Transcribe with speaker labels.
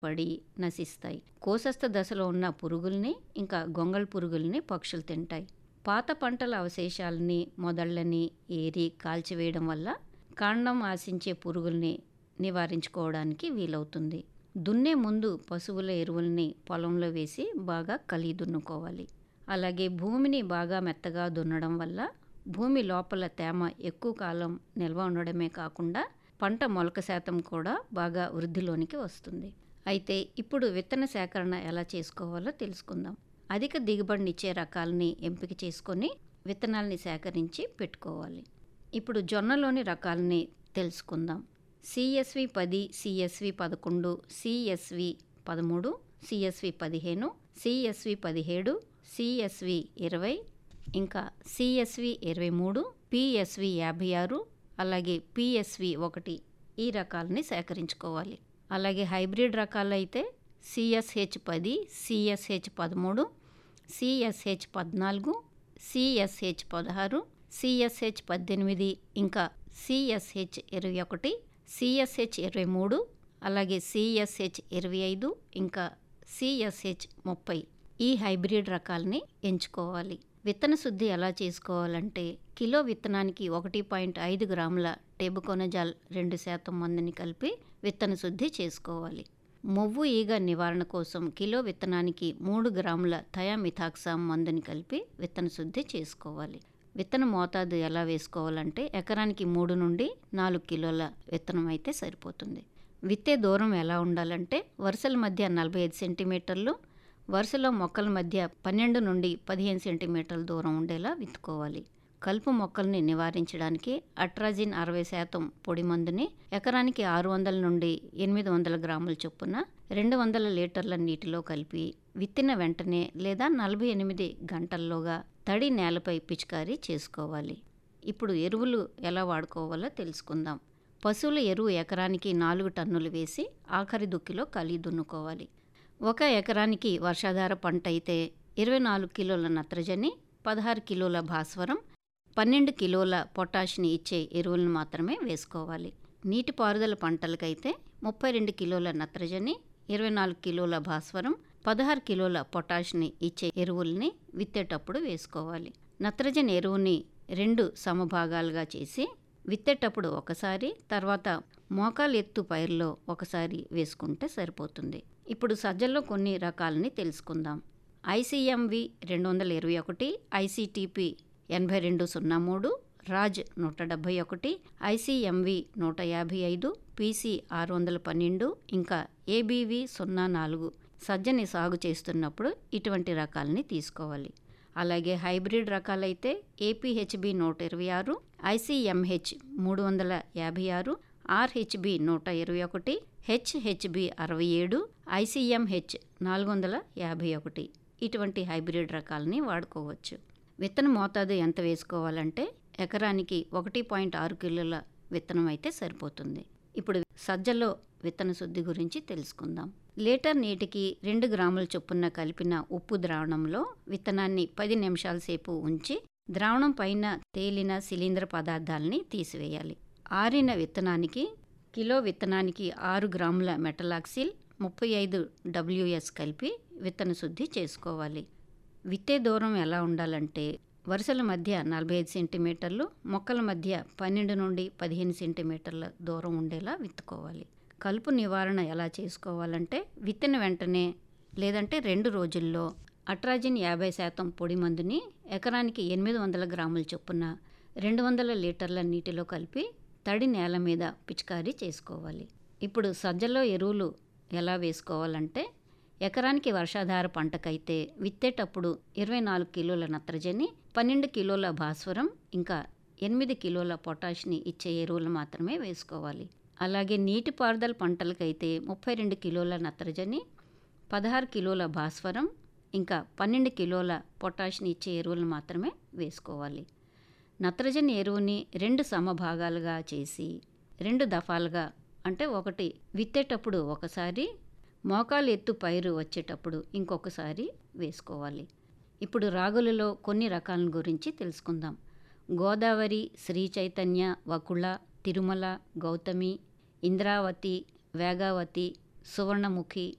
Speaker 1: పడి నశిస్తాయి కోసస్థ దశలో ఉన్న పురుగుల్ని ఇంకా గొంగళి పురుగుల్ని పక్షులు తింటాయి పాత పంటల అవశేషాలని మొదళ్ళని ఏరి కాల్చివేయడం వల్ల కాండం ఆశించే పురుగుల్ని నివారించుకోవడానికి వీలవుతుంది దున్నే ముందు పశువుల ఎరువుల్ని పొలంలో వేసి బాగా కలిగి దున్నుకోవాలి అలాగే భూమిని బాగా మెత్తగా దున్నడం వల్ల భూమి లోపల తేమ ఎక్కువ కాలం నిల్వ ఉండడమే కాకుండా పంట మొలక శాతం కూడా బాగా వృద్ధిలోనికి వస్తుంది అయితే ఇప్పుడు విత్తన సేకరణ ఎలా చేసుకోవాలో తెలుసుకుందాం అధిక దిగుబడినిచ్చే రకాలని ఎంపిక చేసుకొని విత్తనాల్ని సేకరించి పెట్టుకోవాలి ఇప్పుడు జొన్నలోని రకాలని తెలుసుకుందాం సిఎస్వి పది సిఎస్వి పదకొండు సిఎస్వి పదమూడు సిఎస్వి పదిహేను సిఎస్వి పదిహేడు సిఎస్వి ఇరవై ఇంకా సిఎస్వి ఇరవై మూడు పిఎస్వి యాభై ఆరు అలాగే పిఎస్వి ఒకటి ఈ రకాలని సేకరించుకోవాలి అలాగే హైబ్రిడ్ రకాలైతే సిఎస్హెచ్ పది సిఎస్హెచ్ పదమూడు సిఎస్హెచ్ పద్నాలుగు సిఎస్హెచ్ పదహారు సిఎస్హెచ్ పద్దెనిమిది ఇంకా సిఎస్హెచ్ ఇరవై ఒకటి సిఎస్హెచ్ ఇరవై మూడు అలాగే సిఎస్హెచ్ ఇరవై ఐదు ఇంకా సిఎస్హెచ్ ముప్పై ఈ హైబ్రిడ్ రకాలని ఎంచుకోవాలి విత్తన శుద్ధి ఎలా చేసుకోవాలంటే కిలో విత్తనానికి ఒకటి పాయింట్ ఐదు గ్రాముల టేబుకోనజాల్ రెండు శాతం మందుని కలిపి విత్తన శుద్ధి చేసుకోవాలి మొవ్వు ఈగ నివారణ కోసం కిలో విత్తనానికి మూడు గ్రాముల థయామిథాక్సామ్ మందుని కలిపి విత్తన శుద్ధి చేసుకోవాలి విత్తన మోతాదు ఎలా వేసుకోవాలంటే ఎకరానికి మూడు నుండి నాలుగు కిలోల విత్తనం అయితే సరిపోతుంది విత్తే దూరం ఎలా ఉండాలంటే వరుసల మధ్య నలభై ఐదు సెంటీమీటర్లు వరుసలో మొక్కల మధ్య పన్నెండు నుండి పదిహేను సెంటీమీటర్ల దూరం ఉండేలా విత్తుకోవాలి కలుపు మొక్కల్ని నివారించడానికి అట్రాజిన్ అరవై శాతం పొడి మందుని ఎకరానికి ఆరు వందల నుండి ఎనిమిది వందల గ్రాముల చొప్పున రెండు వందల లీటర్ల నీటిలో కలిపి విత్తిన వెంటనే లేదా నలభై ఎనిమిది గంటల్లోగా తడి నేలపై పిచికారీ చేసుకోవాలి ఇప్పుడు ఎరువులు ఎలా వాడుకోవాలో తెలుసుకుందాం పశువుల ఎరువు ఎకరానికి నాలుగు టన్నులు వేసి ఆఖరి దుక్కిలో కలి దున్నుకోవాలి ఒక ఎకరానికి వర్షాధార పంట అయితే ఇరవై నాలుగు కిలోల నత్రజని పదహారు కిలోల భాస్వరం పన్నెండు కిలోల పొటాష్ని ఇచ్చే ఎరువులను మాత్రమే వేసుకోవాలి నీటిపారుదల పంటలకైతే ముప్పై రెండు కిలోల నత్రజని ఇరవై నాలుగు కిలోల భాస్వరం పదహారు కిలోల పొటాష్ని ఇచ్చే ఎరువుల్ని విత్తేటప్పుడు వేసుకోవాలి నత్రజని ఎరువుని రెండు సమభాగాలుగా చేసి విత్తేటప్పుడు ఒకసారి తర్వాత మోకాలు ఎత్తు పైరులో ఒకసారి వేసుకుంటే సరిపోతుంది ఇప్పుడు సజ్జల్లో కొన్ని రకాలని తెలుసుకుందాం ఐసీఎంవి రెండు వందల ఇరవై ఒకటి ఐసీటీపీ ఎనభై రెండు సున్నా మూడు రాజ్ నూట డెబ్భై ఒకటి ఐసీఎంవి నూట యాభై ఐదు పీసీ ఆరు వందల పన్నెండు ఇంకా ఏబీవి సున్నా నాలుగు సజ్జని సాగు చేస్తున్నప్పుడు ఇటువంటి రకాలని తీసుకోవాలి అలాగే హైబ్రిడ్ రకాలైతే ఏపీహెచ్బి నూట ఇరవై ఆరు ఐసీఎంహెచ్ మూడు వందల యాభై ఆరు ఆర్హెచ్బి నూట ఇరవై ఒకటి హెచ్హెచ్బి అరవై ఏడు ఐసీఎంహెచ్ నాలుగు వందల యాభై ఒకటి ఇటువంటి హైబ్రిడ్ రకాలని వాడుకోవచ్చు విత్తన మోతాదు ఎంత వేసుకోవాలంటే ఎకరానికి ఒకటి పాయింట్ ఆరు కిలోల విత్తనం అయితే సరిపోతుంది ఇప్పుడు సజ్జలో విత్తన శుద్ధి గురించి తెలుసుకుందాం లీటర్ నీటికి రెండు గ్రాముల చొప్పున కలిపిన ఉప్పు ద్రావణంలో విత్తనాన్ని పది నిమిషాల సేపు ఉంచి ద్రావణం పైన తేలిన శిలీంద్ర పదార్థాలని తీసివేయాలి ఆరిన విత్తనానికి కిలో విత్తనానికి ఆరు గ్రాముల మెటలాక్సిల్ ముప్పై ఐదు డబ్ల్యూఎస్ కలిపి విత్తన శుద్ధి చేసుకోవాలి విత్తే దూరం ఎలా ఉండాలంటే వరుసల మధ్య నలభై ఐదు సెంటీమీటర్లు మొక్కల మధ్య పన్నెండు నుండి పదిహేను సెంటీమీటర్ల దూరం ఉండేలా విత్తుకోవాలి కలుపు నివారణ ఎలా చేసుకోవాలంటే విత్తిన వెంటనే లేదంటే రెండు రోజుల్లో అట్రాజిన్ యాభై శాతం పొడి మందుని ఎకరానికి ఎనిమిది వందల గ్రాముల చొప్పున రెండు వందల లీటర్ల నీటిలో కలిపి తడి నేల మీద పిచికారీ చేసుకోవాలి ఇప్పుడు సజ్జలో ఎరువులు ఎలా వేసుకోవాలంటే ఎకరానికి వర్షాధార పంటకైతే విత్తేటప్పుడు ఇరవై నాలుగు కిలోల నత్రజని పన్నెండు కిలోల భాస్వరం ఇంకా ఎనిమిది కిలోల పొటాష్ని ఇచ్చే ఎరువులు మాత్రమే వేసుకోవాలి అలాగే నీటిపారుదల పంటలకైతే ముప్పై రెండు కిలోల నత్రజని పదహారు కిలోల భాస్వరం ఇంకా పన్నెండు కిలోల పొటాష్ని ఇచ్చే ఎరువులు మాత్రమే వేసుకోవాలి నత్రజని ఎరువుని రెండు సమభాగాలుగా చేసి రెండు దఫాలుగా అంటే ఒకటి విత్తేటప్పుడు ఒకసారి మోకాలు ఎత్తు పైరు వచ్చేటప్పుడు ఇంకొకసారి వేసుకోవాలి ఇప్పుడు రాగులలో కొన్ని రకాల గురించి తెలుసుకుందాం గోదావరి శ్రీ చైతన్య వకుళ తిరుమల గౌతమి ఇంద్రావతి వేగావతి సువర్ణముఖి